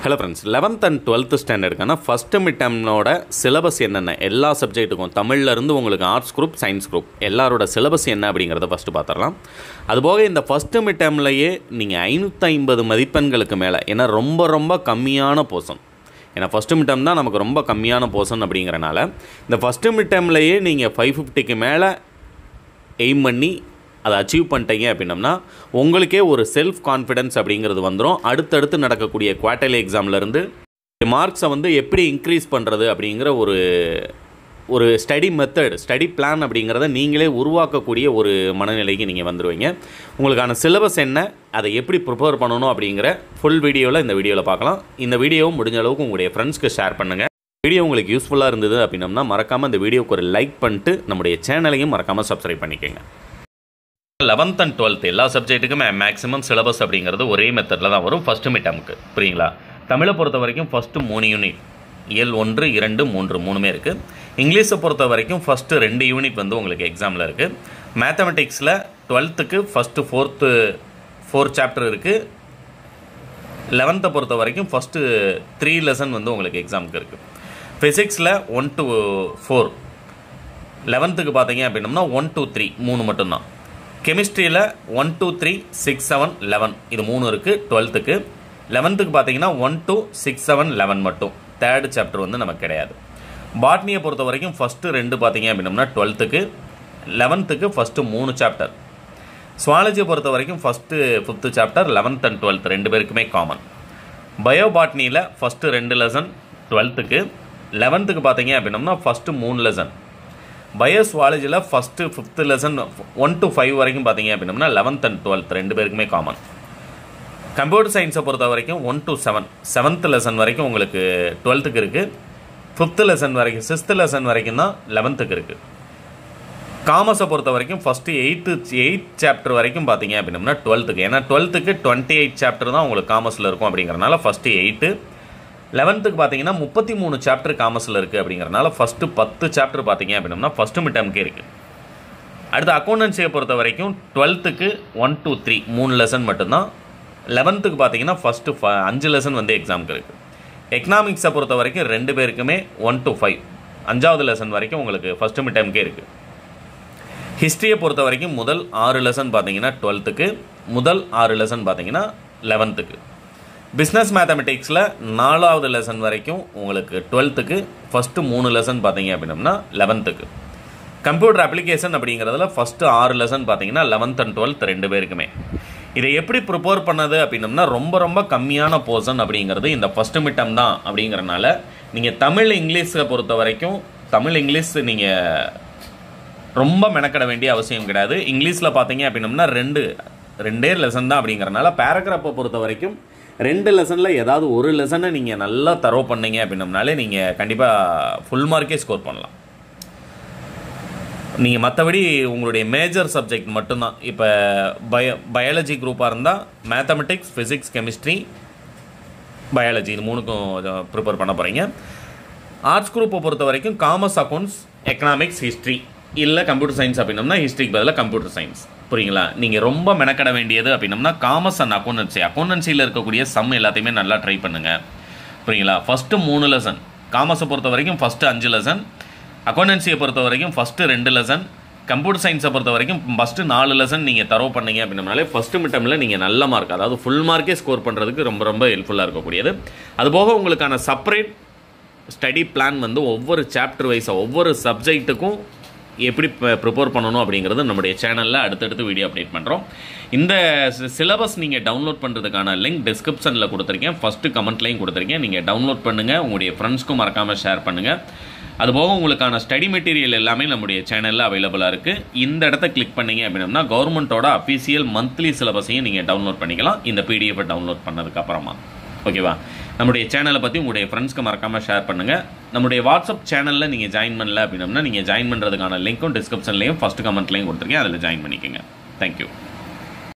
hello friends eleventh and twelfth ஸ்டாண்டர்டுக்கான first mid டேம்னோட syllabus என்னென்ன எல்லா சப்ஜெக்ட்டுக்கும் தமிழ்ல இருந்து உங்களுக்கு ஆர்ட்ஸ் குரூப் சயின்ஸ் குரூப் எல்லாரோட சிலபஸ் என்ன அப்படிங்கிறத ஃபஸ்ட்டு பார்த்துடலாம் அதுபோக இந்த ஃபஸ்ட்டு மிட் டேம்லையே நீங்கள் ஐநூற்றி ஐம்பது மதிப்பெண்களுக்கு மேலே ஏன்னா ரொம்ப ரொம்ப கம்மியான போர்ஷன் ஏன்னா ஃபஸ்ட்டு மிட் டேம் தான் நமக்கு ரொம்ப கம்மியான போர்ஷன் அப்படிங்கிறனால இந்த ஃபஸ்ட்டு மிட் டேம்லையே நீங்கள் ஃபைவ் ஃபிஃப்டிக்கு மேலே எய்ம் பண்ணி அதை அச்சீவ் பண்ணிட்டீங்க அப்படின்னம்னா உங்களுக்கே ஒரு செல்ஃப் கான்ஃபிடென்ஸ் அப்படிங்கிறது வந்துடும் அடுத்தடுத்து நடக்கக்கூடிய குவார்டர்லி எக்ஸாம்லேருந்து மார்க்ஸை வந்து எப்படி இன்க்ரீஸ் பண்ணுறது அப்படிங்கிற ஒரு ஒரு ஸ்டடி மெத்தட் ஸ்டடி பிளான் அப்படிங்கிறத நீங்களே உருவாக்கக்கூடிய ஒரு மனநிலைக்கு நீங்கள் வந்துடுவீங்க உங்களுக்கான சிலபஸ் என்ன அதை எப்படி ப்ரிப்பேர் பண்ணணும் அப்படிங்கிற ஃபுல் வீடியோவில் இந்த வீடியோவில் பார்க்கலாம் இந்த வீடியோவும் முடிஞ்ச அளவுக்கு உங்களுடைய ஃப்ரெண்ட்ஸ்க்கு ஷேர் பண்ணுங்கள் வீடியோ உங்களுக்கு யூஸ்ஃபுல்லாக இருந்தது அப்படின்னம்னா மறக்காமல் இந்த வீடியோக்கு ஒரு லைக் பண்ணிட்டு நம்முடைய சேனலையும் மறக்காமல் சப்ஸ்கிரைப் பண்ணிக்கோங்க லெவன்த் அண்ட் டுவெல்த் எல்லா சப்ஜெக்ட்டுக்குமே மேக்ஸிமம் சிலபஸ் அப்படிங்கிறது ஒரே மெத்தடில் தான் வரும் ஃபஸ்ட்டு மிட்டமுக்கு புரியுங்களா தமிழை பொறுத்த வரைக்கும் ஃபஸ்ட்டு மூணு யூனிட் இயல் ஒன்று இரண்டு மூன்று மூணுமே இருக்குது இங்கிலீஷை பொறுத்த வரைக்கும் ஃபஸ்ட்டு ரெண்டு யூனிட் வந்து உங்களுக்கு எக்ஸாமில் இருக்குது மேத்தமெட்டிக்ஸில் டுவெல்த்துக்கு ஃபஸ்ட்டு ஃபோர்த்து ஃபோர் சாப்டர் இருக்குது லெவன்த்தை பொறுத்த வரைக்கும் ஃபஸ்ட்டு த்ரீ லெசன் வந்து உங்களுக்கு எக்ஸாமுக்கு இருக்குது ஃபிசிக்ஸில் ஒன் டு ஃபோர் லெவன்த்துக்கு பார்த்தீங்க அப்படின்னம்னா ஒன் டூ த்ரீ மூணு மட்டும்தான் கெமிஸ்ட்ரியில் one two three six seven eleven இது மூணு இருக்குது டுவெல்த்துக்கு லெவன்த்துக்கு பார்த்தீங்கன்னா one two six seven eleven மட்டும் தேர்டு சாப்டர் வந்து நமக்கு கிடையாது பாட்னியை பொறுத்த வரைக்கும் ஃபஸ்ட்டு ரெண்டு பார்த்தீங்க அப்படின்னம்னா டுவெல்த்துக்கு லெவன்த்துக்கு ஃபஸ்ட்டு மூணு சாப்டர் சுவாலஜியை பொறுத்த வரைக்கும் first fifth chapter eleventh and twelfth ரெண்டு பேருக்குமே காமன் பயோ பாட்னியில் ஃபஸ்ட்டு ரெண்டு லெசன் டுவெல்த்துக்கு லெவன்த்துக்கு பார்த்தீங்க அப்படின்னம்னா ஃபஸ்ட்டு மூணு லெசன் பயோஸ்வாலஜியில் first fifth lesson one two five வரைக்கும் பார்த்தீங்க அப்படின்னம்னா லெவன்த் அண்ட் டுவெல்த் ரெண்டு பேருக்குமே காமன் கம்ப்யூட்டர் சயின்ஸை பொறுத்த வரைக்கும் one two seven seventh lesson வரைக்கும் உங்களுக்கு டுவெல்த்துக்கு இருக்குது ஃபிஃப்த்து லெசன் வரைக்கும் சிக்ஸ்த்து லெசன் வரைக்கும் தான் லெவன்த்துக்கு இருக்குது காமர்ஸை பொறுத்த வரைக்கும் ஃபஸ்ட்டு எயித்து எயிட் சாப்டர் வரைக்கும் பார்த்தீங்க அப்படின்னம்னா டுவெல்த்துக்கு ஏன்னா டுவெல்த்துக்கு டுவெண்ட்டி எயிட் சாப்டர் தான் உங்களுக்கு காமர்ஸில் இருக்கும் அப்படிங்கிறனால ஃபஸ்ட்டு எயிட்டு லெவன்த்துக்கு பார்த்தீங்கன்னா முப்பத்தி மூணு சாப்டர் காமர்ஸில் இருக்குது அப்படிங்கிறனால ஃபஸ்ட்டு பத்து சாப்டர் பார்த்தீங்க அப்படின்னம்னா ஃபஸ்ட்டு மிட் டேம்க்கே இருக்குது அடுத்து அக்கௌண்டன்சியை பொறுத்த வரைக்கும் டுவெல்த்துக்கு ஒன் டூ த்ரீ மூணு லெசன் மட்டும்தான் லெவன்த்துக்கு பார்த்தீங்கன்னா ஃபஸ்ட்டு ஃப அஞ்சு லெசன் வந்து எக்ஸாமுக்கு இருக்குது எக்கனாமிக்ஸை பொறுத்த வரைக்கும் ரெண்டு பேருக்குமே ஒன் டு ஃபைவ் அஞ்சாவது லெசன் வரைக்கும் உங்களுக்கு ஃபஸ்ட்டு மிட் டேம்க்கே இருக்குது ஹிஸ்ட்ரியை பொறுத்த வரைக்கும் முதல் ஆறு லெசன் பார்த்தீங்கன்னா டுவெல்த்துக்கு முதல் ஆறு லெசன் பார்த்தீங்கன்னா லெவன்த்துக்கு பிஸ்னஸ் மேத்தமெட்டிக்ஸில் நாலாவது லெசன் வரைக்கும் உங்களுக்கு டுவெல்த்துக்கு ஃபஸ்ட்டு மூணு லெசன் பார்த்தீங்க அப்படின்னம்னா லெவன்த்துக்கு கம்ப்யூட்டர் அப்ளிகேஷன் அப்படிங்கிறதுல ஃபஸ்ட்டு ஆறு லெசன் பார்த்தீங்கன்னா லெவன்த் அண்ட் டுவெல்த் ரெண்டு பேருக்குமே இதை எப்படி ப்ரிப்பேர் பண்ணது அப்படின்னம்னா ரொம்ப ரொம்ப கம்மியான போர்ஷன் அப்படிங்கிறது இந்த ஃபஸ்ட்டு மிட்டம் தான் அப்படிங்கிறனால நீங்கள் தமிழ் இங்கிலீஷை பொறுத்த வரைக்கும் தமிழ் இங்கிலீஷ் நீங்கள் ரொம்ப மெனக்கட வேண்டிய அவசியம் கிடையாது இங்கிலீஷில் பார்த்தீங்க அப்படின்னம்னா ரெண்டு ரெண்டே லெசன் தான் அப்படிங்கிறனால பேராகிராஃபை பொறுத்த வரைக்கும் ரெண்டு லெசனில் ஏதாவது ஒரு லெசனை நீங்கள் நல்லா தரவு பண்ணீங்க அப்படின்னம்னாலே நீங்கள் கண்டிப்பாக ஃபுல் மார்க்கே ஸ்கோர் பண்ணலாம் நீங்கள் மற்றபடி உங்களுடைய மேஜர் சப்ஜெக்ட் மட்டும்தான் இப்போ பய பயாலஜி குரூப்பாக இருந்தால் மேத்தமெட்டிக்ஸ் ஃபிசிக்ஸ் கெமிஸ்ட்ரி பயாலஜி இது மூணுக்கும் ப்ரிப்பேர் பண்ண போகிறீங்க ஆர்ட்ஸ் குரூப்பை பொறுத்த வரைக்கும் காமர்ஸ் அக்கௌண்ட்ஸ் எக்கனாமிக்ஸ் ஹிஸ்ட்ரி இல்லை கம்ப்யூட்டர் சயின்ஸ் அப்படின்னம்னா ஹிஸ்ட்ரிக்கு பதிலாக கம்ப்யூட்டர் சயின்ஸ் புரியுங்களா நீங்கள் ரொம்ப மெனக்கட வேண்டியது அப்படின்னம்னா காமர்ஸ் அண்ட் அக்கௌண்டன்சி அக்கௌண்டன்சியில் இருக்கக்கூடிய சம் எல்லாத்தையுமே நல்லா ட்ரை பண்ணுங்கள் புரியுங்களா ஃபஸ்ட்டு மூணு லெசன் காமர்ஸை பொறுத்த வரைக்கும் ஃபஸ்ட்டு அஞ்சு லெசன் அக்கௌண்டன்சியை பொறுத்த வரைக்கும் ஃபஸ்ட்டு ரெண்டு லெசன் கம்ப்யூட்டர் சயின்ஸை பொறுத்த வரைக்கும் ஃபஸ்ட்டு நாலு லெசன் நீங்கள் தரவு பண்ணீங்க அப்படின்னாலே ஃபஸ்ட்டு மிட்டமில் நீங்கள் நல்ல மார்க் அதாவது ஃபுல் மார்க்கே ஸ்கோர் பண்ணுறதுக்கு ரொம்ப ரொம்ப ஹெல்ப்ஃபுல்லாக இருக்கக்கூடியது அதுபோக உங்களுக்கான செப்பரேட் ஸ்டடி பிளான் வந்து ஒவ்வொரு சாப்டர் வைஸாக ஒவ்வொரு சப்ஜெக்ட்டுக்கும் எப்படி ப்ரிப்பேர் பண்ணணும் அப்படிங்கிறது நம்முடைய சேனலில் அடுத்தடுத்து வீடியோ அப்டேட் பண்ணுறோம் இந்த சிலபஸ் நீங்கள் டவுன்லோட் பண்ணுறதுக்கான லிங்க் டிஸ்கிரிப்ஷனில் கொடுத்துருக்கேன் ஃபஸ்ட்டு கமெண்ட்லையும் கொடுத்துருக்கேன் நீங்கள் டவுன்லோட் பண்ணுங்கள் உங்களுடைய ஃப்ரெண்ட்ஸ்க்கும் மறக்காமல் ஷேர் பண்ணுங்கள் அதுபோக உங்களுக்கான ஸ்டடி மெட்டீரியல் எல்லாமே நம்முடைய சேனலில் அவைலபிளாக இருக்குது இந்த இடத்த கிளிக் பண்ணீங்க அப்படின்னா கவர்மெண்ட்டோட அஃபீஷியல் மந்த்லி சிலபஸையும் நீங்கள் டவுன்லோட் பண்ணிக்கலாம் இந்த பிடிஎஃபை டவுன்லோட் பண்ணதுக்கப்புறமா ஓகேவா நம்முடைய சேனலை பற்றி உங்களுடைய ஃப்ரெண்ட்ஸ்க்கு மறக்காமல் ஷேர் பண்ணுங்கள் நம்முடைய வாட்ஸ்அப் சேனலில் நீங்கள் ஜாயின் பண்ணல அப்படின்னம்னா நீங்கள் ஜாயின் பண்ணுறதுக்கான லிங்க்கும் டிஸ்கிரிப்ஷன்லையும் ஃபஸ்ட்டு கமெண்ட்லையும் கொடுத்துருக்கேன் அதில் ஜாயின் பண்ணிக்கோங்க தேங்க்யூ